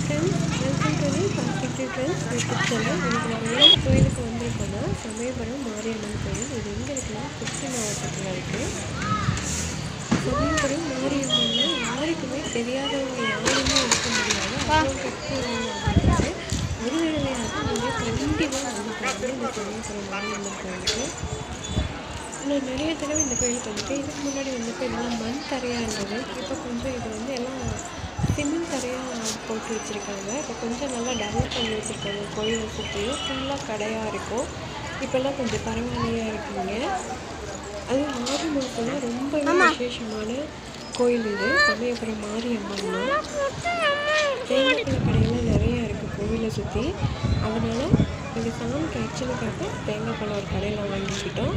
friends welcome to the Karthik friends YouTube channel இன்னைக்கு நம்ம எந்த கோயிலுக்கு வந்திருக்கோம்னா சமயபுரம் மாரியம்மன் கோயில் இது எங்கே இருக்குன்னா திருச்சி மாவட்டத்தில் இருக்குது சமயபுரம் மாரியம்மன்னா யாருக்குமே தெரியாதவங்க யாருமே இருக்க முடியாது அவ்வளோ சக்தி வாய்ந்தது ஒரு தடவையாக நீங்கள் கண்டிப்பாக வந்து பாருங்கள் இந்த சமயபுரம் மாரியம்மன் கோயிலுக்கு நான் நிறைய தடவை இந்த கோயிலுக்கு வந்திருக்கேன் இதுக்கு முன்னாடி வந்தப்போ இதெல்லாம் மண் தரையாக இருந்தது இப்போ கொஞ்சம் இது வந்து எல்லாம் சிமெண்ட் தரையாக போட்டு வச்சுருக்காங்க இப்போ கொஞ்சம் நல்லா டெவலப் பண்ணி வச்சுருக்காங்க கோயிலை சுற்றியும் ஃபுல்லாக கடையாக இருக்கும் இப்போல்லாம் கொஞ்சம் பரவாயில்லையாக இருக்குங்க அது ஆறு மாதம்லாம் ரொம்பவே விசேஷமான கோயில் இது சமயபுரம் மாரியம்மன்னா தேங்காய் பழ கடையெல்லாம் நிறையா இருக்குது கோவிலை சுற்றி அதனால் எங்கள் சாமிக்கு ஆக்சுவலுக்காக தேங்காய் பழம் ஒரு கடையில் வாங்கிக்கிட்டோம்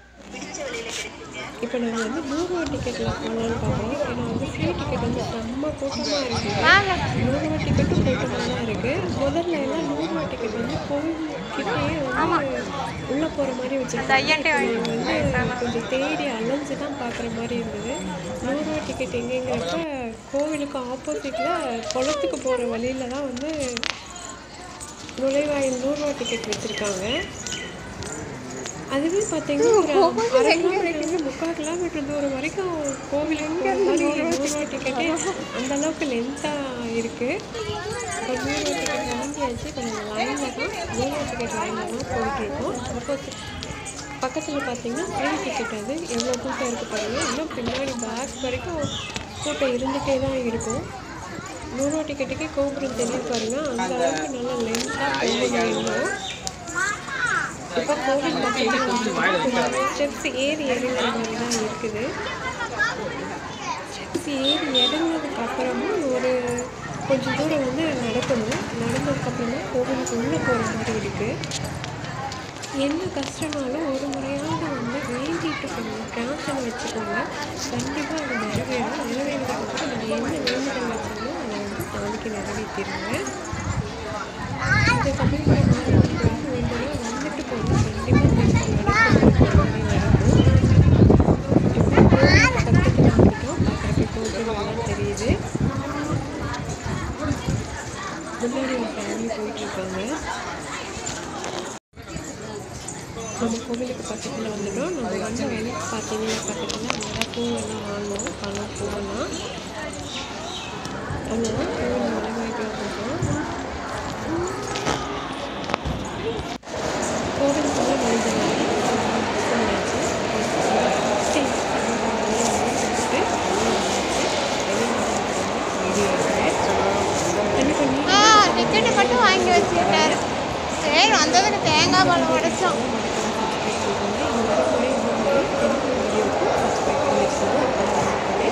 இப்போ நாங்கள் வந்து நூறுரூவா டிக்கெட்டில் போகலான்னு பார்க்குறோம் ஏன்னா வந்து ஃப்ரீ டிக்கெட் வந்து செம்ம கூட்டமாக இருக்குது நூறுரூவா டிக்கெட்டும் கூட்டமாக தான் இருக்குது முதல்ல எல்லாம் நூறுரூவா டிக்கெட் வந்து கோவில் கிட்டேயே வந்து உள்ளே போகிற மாதிரி வச்சுருக்காங்க வந்து கொஞ்சம் தேடி அலைஞ்சு தான் பார்க்குற மாதிரி இருந்தது நூறுரூவா டிக்கெட் எங்கேங்கிறப்ப கோவிலுக்கு ஆப்போசிட்டில் குளத்துக்கு போகிற வழியில் தான் வந்து நுழைவாயில் நூறுரூவா டிக்கெட் வச்சுருக்காங்க அதுவே பார்த்தீங்கன்னா ஒரு அரை கிலோமீட்டர் முக்கால் கிலோமீட்டர் தூரம் வரைக்கும் கோவிலுக்கு போகிற மாதிரி நூறுரூவா டிக்கெட்டே அந்த அளவுக்கு லென்த்தாக இருக்குது இப்போ நூறுரூவா டிக்கெட் வாங்கியாச்சு இப்போ நம்ம லைனில் தான் நூறுரூவா டிக்கெட் லைனில் தான் போயிட்டுருக்கோம் அப்போ பக்கத்தில் பார்த்தீங்கன்னா ஃப்ரீ டிக்கெட் அது எவ்வளோ கூட்டம் இருக்குது பாருங்கள் இன்னும் பின்னாடி பேக் வரைக்கும் கூட்டம் இருந்துகிட்டே தான் இருக்கும் நூறுரூவா டிக்கெட்டுக்கே கோபுரம் தெரியும் பாருங்க அந்த அளவுக்கு நல்லா லென்த்தாக போக இன்னும் இப்போ கோவில் பார்த்தீங்கன்னா ஸ்டெப்ஸ் ஏறி இறங்குற மாதிரி தான் இருக்குது ஸ்டெப்ஸ் ஏறி இறங்கினதுக்கு அப்புறமும் ஒரு கொஞ்சம் தூரம் வந்து நடக்கணும் நடந்ததுக்கப்புறமா கோவிலுக்கு உள்ளே போகிற மாதிரி இருக்குது என்ன கஷ்டனாலும் ஒரு முறையாவது வந்து வேண்டிட்டு போங்க பிரார்த்தனை வச்சுக்கோங்க கண்டிப்பாக அது நிறைவேறும் நிறைவேறதுக்கு நீங்கள் என்ன வேண்டுதல் வச்சாலும் அதை வந்து சாமிக்கு நிறைவேற்றிடுங்க இந்த சமயம் வேண்டுதல் வந்துட்டு போங்க கண்டிப்பாக நடக்கும் இப்போ கோவில் பக்கத்தில் வந்துட்டோம் பார்க்குறப்ப கோபுரம் தெரியுது முன்னாடி ஒரு ஃபேமிலி போயிட்டுருக்காங்க நம்ம கோவிலுக்கு பக்கத்தில் வந்துட்டோம் நம்ம வந்த வழிக்கு பார்த்தீங்கன்னா பக்கத்தில் அங்கே தான் பூவெல்லாம் வாங்கினோம் பழம் பூவெல்லாம் அங்கே தான் கோவில் நுழைவாய்க்கு போகிறோம் கோவிலுக்குள்ள வழிகள் ஆ டிக்கெட்டு மட்டும் வாங்கி வச்சுக்கிட்டாரு சரி வந்ததுக்கு தேங்காய் பழம் உடைச்சோம்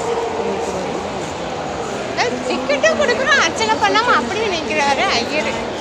டிக்கெட்டும் கொடுக்குறோம் அர்ச்சனை பண்ணாமல் அப்படியே நிற்கிறாரு ஐயர்